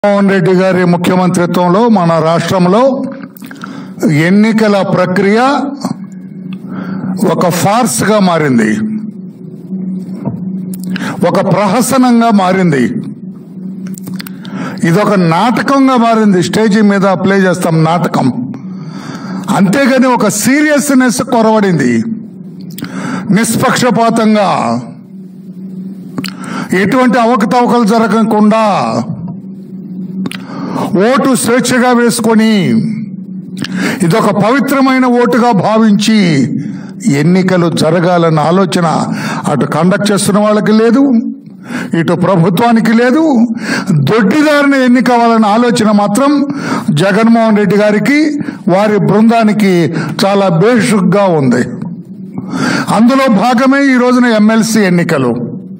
జగన్మోహన్ రెడ్డి గారి ముఖ్యమంత్రిత్వంలో మన రాష్ట్రంలో ఎన్నికల ప్రక్రియ ఒక ఫార్స్ గా మారింది ఒక ప్రహసనంగా మారింది ఇదొక నాటకంగా మారింది స్టేజీ మీద ప్లే చేస్తాం నాటకం అంతేగాని ఒక సీరియస్నెస్ కొరవడింది నిష్పక్షపాతంగా ఎటువంటి అవకతవకలు జరగకుండా ఓటు స్వేచ్ఛగా వేసుకొని ఇదొక పవిత్రమైన ఓటుగా భావించి ఎన్నికలు జరగాలన్న ఆలోచన అటు కండక్ట్ చేస్తున్న వాళ్ళకి లేదు ఇటు ప్రభుత్వానికి లేదు దొడ్డిదారిన ఎన్నికవ్వాలన్న ఆలోచన మాత్రం జగన్మోహన్ రెడ్డి గారికి వారి బృందానికి చాలా బేషుగ్గా ఉంది అందులో భాగమే ఈ రోజున ఎమ్మెల్సీ ఎన్నికలు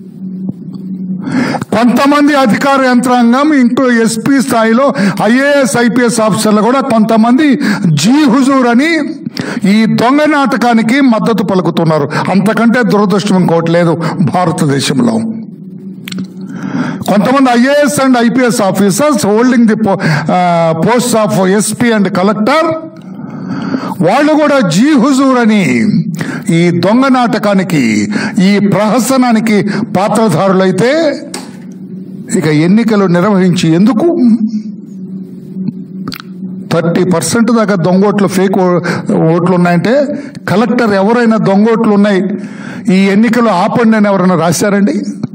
కొంతమంది అధికార యంత్రాంగం ఇంకో ఎస్పీ స్థాయిలో ఐఏఎస్ ఐపీఎస్ ఆఫీసర్లు కూడా కొంతమంది జీ హుజూర్ అని ఈ దొంగ నాటకానికి మద్దతు పలుకుతున్నారు అంతకంటే దురదృష్టం ఇంకోటి లేదు భారతదేశంలో కొంతమంది IAS and IPS officers holding the post of SP and collector వాళ్ళు కూడా జీ హుజూర్ అని ఈ దొంగ నాటకానికి ఈ ప్రహసనానికి పాత్రధారులైతే ఇక ఎన్నికలు నిర్వహించి ఎందుకు థర్టీ పర్సెంట్ దాకా దొంగోట్లు ఫేక్ ఓ- ఓట్లు ఉన్నాయంటే కలెక్టర్ ఎవరైనా దొంగోట్లు ఉన్నాయి ఈ ఎన్నికలు ఆపండి అని ఎవరైనా రాశారండి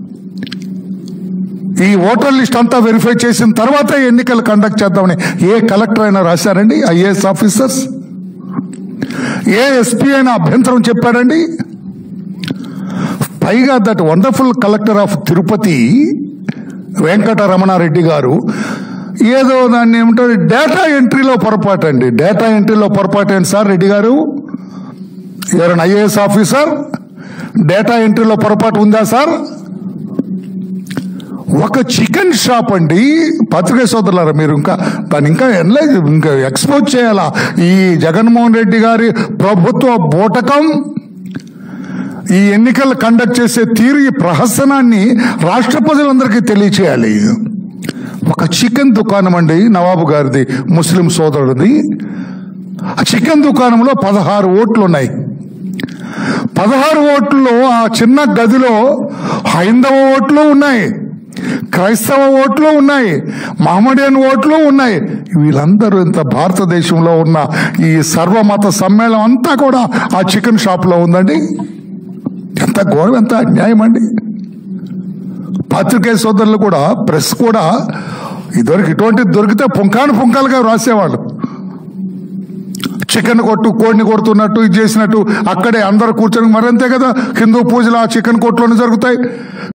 ఈ ఓటర్ లిస్ట్ అంతా వెరిఫై చేసిన తర్వాత ఎన్నికలు కండక్ట్ చేద్దామని ఏ కలెక్టర్ అయినా రాశారండి ఐఏఎస్ ఆఫీసర్స్ ఏ ఎస్పీ అయినా అభ్యంతరం చెప్పాడండి పైగా that wonderful collector of Tirupati Venkataramana Reddy గారు ఏదో దాన్ని ఏమంటారు డేటా ఎంట్రీలో పొరపాటు అండి డేటా ఎంట్రీలో పొరపాటు ఏంటి సార్ రెడ్డి గారు ఎవరైనా ఐఏఎస్ ఆఫీసర్ డేటా ఎంట్రీలో పొరపాటు ఉందా సార్ ఒక చికెన్ షాప్ అండి పత్రికా సోదరులారా మీరు ఇంకా దాన్ని ఇంకా ఎనలైజ్ ఇంకా ఎక్స్పోజ్ చేయాలా ఈ జగన్మోహన్ రెడ్డి గారి ప్రభుత్వ బూటకం ఈ ఎన్నికలు కండక్ట్ చేసే తీరు ఈ ప్రహసనాన్ని రాష్ట్ర ప్రజలందరికీ తెలియచేయాలి ఒక చికెన్ దుకాణం అండి నవాబు గారిది ముస్లిం సోదరుడిది ఆ చికెన్ దుకాణంలో పదహారు ఓట్లు ఉన్నాయి పదహారు ఓట్లలో ఆ చిన్న గదిలో హైందవ ఓట్లు ఉన్నాయి క్రైస్తవ ఓట్లు ఉన్నాయి మహమ్మడియన్ ఓట్లు ఉన్నాయి వీళ్ళందరూ ఇంత భారతదేశంలో ఉన్న ఈ సర్వమత సమ్మేళనం అంతా కూడా ఆ చికెన్ షాప్లో ఉందండి ఎంత ఘోరం ఎంత అన్యాయం అండి పాత్రికేయ సోదరులు కూడా ప్రెస్ కూడా ఇదివరకు ఇటువంటి దొరికితే పుంకాను పుంకాలుగా రాసేవాళ్ళు చికెన్ కొట్టు కోడిని కొడుతున్నట్టు ఇది చేసినట్టు అక్కడే అందరు కూర్చొని మరంతే కదా హిందూ పూజలు ఆ చికెన్ కొట్లోనే జరుగుతాయి